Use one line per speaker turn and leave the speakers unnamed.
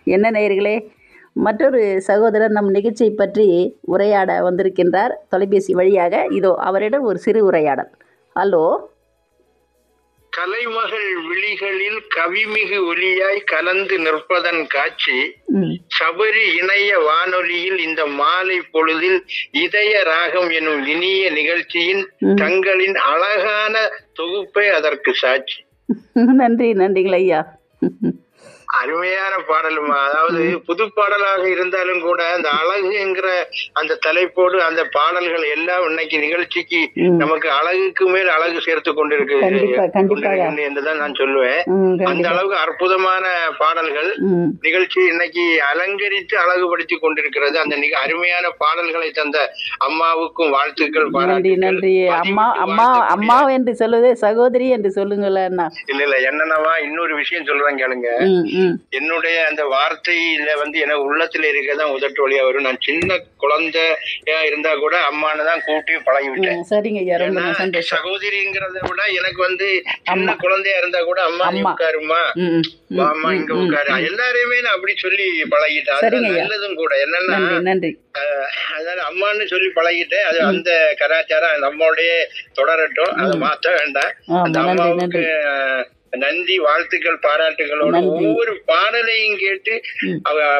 என்ன நேயர்களே மற்றொரு சகோதரர் நம் நிகழ்ச்சியை பற்றி உரையாட வந்திருக்கின்றார் தொலைபேசி வழியாக இதோ அவரிடம் ஒரு சிறு உரையாடல் ஹலோ
கலைமகள் விழிகளில் கவிமிகு ஒலியாய் கலந்து நிற்பதன் காட்சி
ம்
சபரி இணைய வானொலியில் இந்த மாலை பொழுதில் இதய ராகம் எனும் இனிய நிகழ்ச்சியின்
ம்.
தங்களின் அழகான தொகுப்பே அதற்கு சாட்சி
நன்றி நன்றிகள் ஐயா
அருமையான பாடலுமா அதாவது புது பாடலாக இருந்தாலும் கூட அந்த அழகுங்கிற அந்த தலைப்போடு அந்த பாடல்கள் எல்லாம் இன்னைக்கு நிகழ்ச்சிக்கு
ம்.
நமக்கு அழகுக்கு மேல் அழகு சேர்த்து கொண்டிருக்கு
கண்டிப்பா, கண்டிப்பாக.
கொண்டிருக்கிறது என்றுதான் நான் சொல்லுவேன்
ம்
அந்த
கண்டிப்பா
அளவுக்கு அற்புதமான பாடல்கள்
ம்
நிகழ்ச்சி இன்னைக்கு அலங்கரித்து அழகுபடுத்தி கொண்டிருக்கிறது அந்த நிக- அருமையான பாடல்களை தந்த அம்மாவுக்கும் வாழ்த்துக்கள்
நன்றி
பாராட்டுக்கள்.
நன்றி அம்மா
பதிவிட்டு
அம்மா
வாழ்த்தக்கூடிய-
அம்மா என்று சொல்லுதே சகோதரி என்று சொல்லுங்களேன் அண்ணா
இல்ல இல்ல என்னன்னவா இன்னொரு விஷயம் சொல்றேன் கேளுங்க
ம் ம்
என்னுடைய அந்த வார்த்தையில வந்து எனக்கு உள்ளத்துல இருக்கதான் உதட்டு வழியா வரும் நான் சின்ன குழந்தையா இருந்தா கூட அம்மானு தான் கூட்டி பழகி விட்டேன்
ம், சரிங்க ஐயா ரொம்ப
ஏன்னா,
சந்தோஷம்
சகோதரிங்கிறத விட எனக்கு வந்து சின்ன
அம்மா.
குழந்தையா இருந்தா கூட அம்மா நீ
அம்மா.
உட்காருமா
ம் ம், ம்
வாமா இங்க
ம், ம்,
உட்காரு
ம்.
எல்லாரையுமே நான் அப்படி சொல்லி பழகிட்டேன் அது
சரிங்க ஐயா.
நல்லதும் கூட என்னன்னா
நன்றி நன்றி
அஹ், அதனால அம்மான்னு சொல்லி பழகிட்டேன் அது அந்த கலாச்சாரம் நம்மளுடைய தொடரட்டும் அதை மாத்த வேண்டாம்
ஆமா,
அந்த
நன்றி,
அம்மாவுக்கு அஹ், நன்றி வாழ்த்துக்கள் பாராட்டுகளோடு
நன்றி.
ஒவ்வொரு பாடலையும் கேட்டு
ம்.
அவ